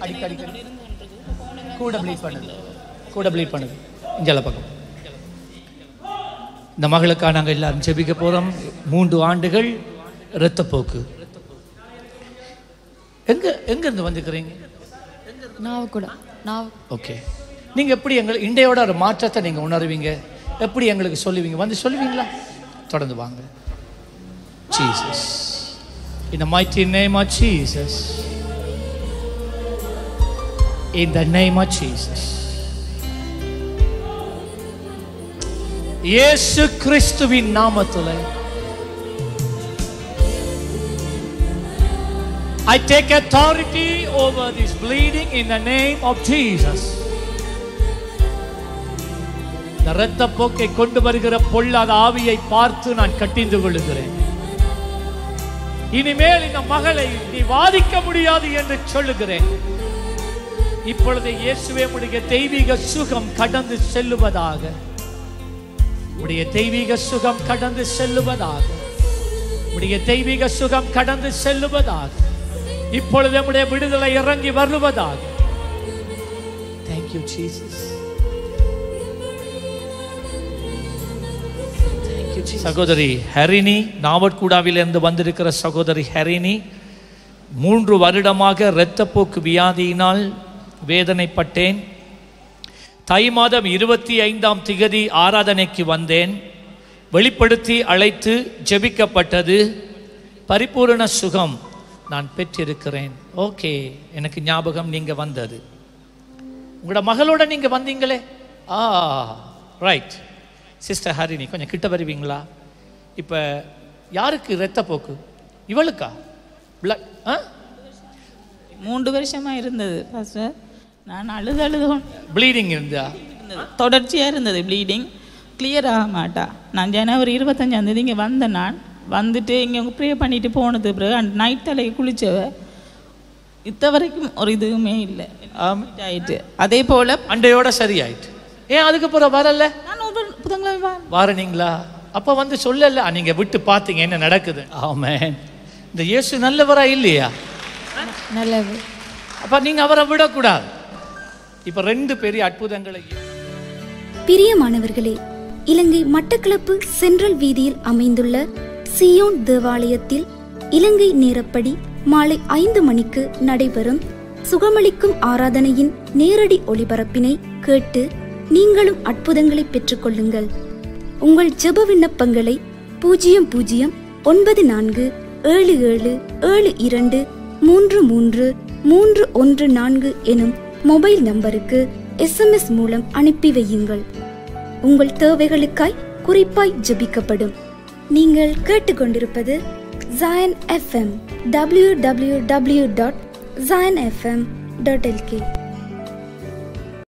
அடிக்கடி கூட ப்ளீட் பண்ணுது கூட ப்ளீட் பண்ணுது இஞ்சல பக்கம் இந்த மகளுக்காக நாங்கள் எல்லாரும் ஜெபிக்க போகிறோம் மூன்று ஆண்டுகள் இரத்தப்போக்கு எங்க எங்க இருந்து வந்துக்கிறீங்க நாவு கூட நாவு ஓகே நீங்கள் எப்படி எங்கள் இண்டையோட ஒரு மாற்றத்தை நீங்கள் உணருவீங்க எப்படி எங்களுக்கு சொல்லுவீங்க வந்து சொல்லுவீங்களா தொடர்ந்து வாங்க Jesus In the mighty name of Jesus. In the name of Jesus. இயேசு கிறிஸ்துவின் நாமத்தில் I take authority over this bleeding in the name of Jesus. இந்த இரத்த போக்கை கொண்டு வருகிற பொல்லாத ஆவியை பார்த்து நான் கட்டிந்து கொள்ளுகிறேன் இனிமேல் இந்த மகளை நீ வாதிக்க முடியாது என்று சொல்லுகிறேன் இப்பொழுது இயேசுவே உடைய தெய்வீக சுகம் கடந்து செல்லுவதாக உடைய தெய்வீக சுகம் கடந்து செல்லுவதாக உடைய தெய்வீக சுகம் கடந்து செல்லுவதாக இப்பொழுது நம்முடைய விடுதலை இறங்கி வருவதாக தேங்க்யூ ஜீசஸ் சகோதரி ஹரிணி நாவட்கூடாவிலிருந்து வந்திருக்கிற சகோதரி ஹரிணி மூன்று வருடமாக இரத்தப்போக்கு வியாதியினால் வேதனைப்பட்டேன் தை மாதம் இருபத்தி ஐந்தாம் திகதி ஆராதனைக்கு வந்தேன் வெளிப்படுத்தி அழைத்து ஜெபிக்கப்பட்டது பரிபூரண சுகம் நான் பெற்றிருக்கிறேன் ஓகே எனக்கு ஞாபகம் நீங்க வந்தது உங்களோட மகளோட நீங்க வந்தீங்களே ஆ ரைட் சிஸ்டர் ஹரிணி கொஞ்சம் கிட்ட வருவீங்களா இப்போ யாருக்கு இரத்தப்போக்கு இவளுக்கா பிளட் ஆ மூன்று வருஷமா இருந்தது பாஸ்டர் நான் அழுது அழுது கொண்டு ப்ளீடிங் இருந்தா இருந்தது தொடர்ச்சியாக இருந்தது ப்ளீடிங் கிளியர் ஆக மாட்டா நான் ஜனவரி இருபத்தஞ்சாம் தேதி இங்கே வந்தேன் நான் வந்துட்டு இங்கே ப்ரே பண்ணிட்டு போனது பிறகு நைட் தலைக்கு குளிச்சவ இத்த வரைக்கும் ஒரு இதுவுமே இல்லை ஆம். ஆயிட்டு அதே போல் அண்டையோட சரியாயிட்டு ஏன் அதுக்கப்புறம் வரல நான் ஒரு புதன்கிழமை வா வாரனீங்களா அப்போ வந்து சொல்லல நீங்க விட்டு பார்த்தீங்க என்ன நடக்குது ஆமென் இந்த இயேசு நல்லவரா இல்லையா நல்லது அப்ப நீங்க அவரை விடக்கூடாது இப்ப ரெண்டு பெரிய அற்புதங்களை பிரியமானவர்களே இலங்கை மட்டக்களப்பு சென்ட்ரல் வீதியில் அமைந்துள்ள சியோன் தேவாலயத்தில் இலங்கை நேரப்படி மாலை ஐந்து மணிக்கு நடைபெறும் சுகமளிக்கும் ஆராதனையின் நேரடி ஒளிபரப்பினை கேட்டு நீங்களும் அற்புதங்களை பெற்றுக்கொள்ளுங்கள் உங்கள் ஜெப விண்ணப்பங்களை பூஜ்ஜியம் பூஜ்ஜியம் ஒன்பது நான்கு ஏழு ஏழு ஏழு இரண்டு மூன்று மூன்று மூன்று ஒன்று நான்கு எனும் மொபைல் நம்பருக்கு எஸ்எம்எஸ் மூலம் அனுப்பி வையுங்கள் உங்கள் தேவைகளுக்காய் குறிப்பாய் ஜெபிக்கப்படும் நீங்கள் கேட்டுக்கொண்டிருப்பது Zion FM W W W dot Zion FM dot L K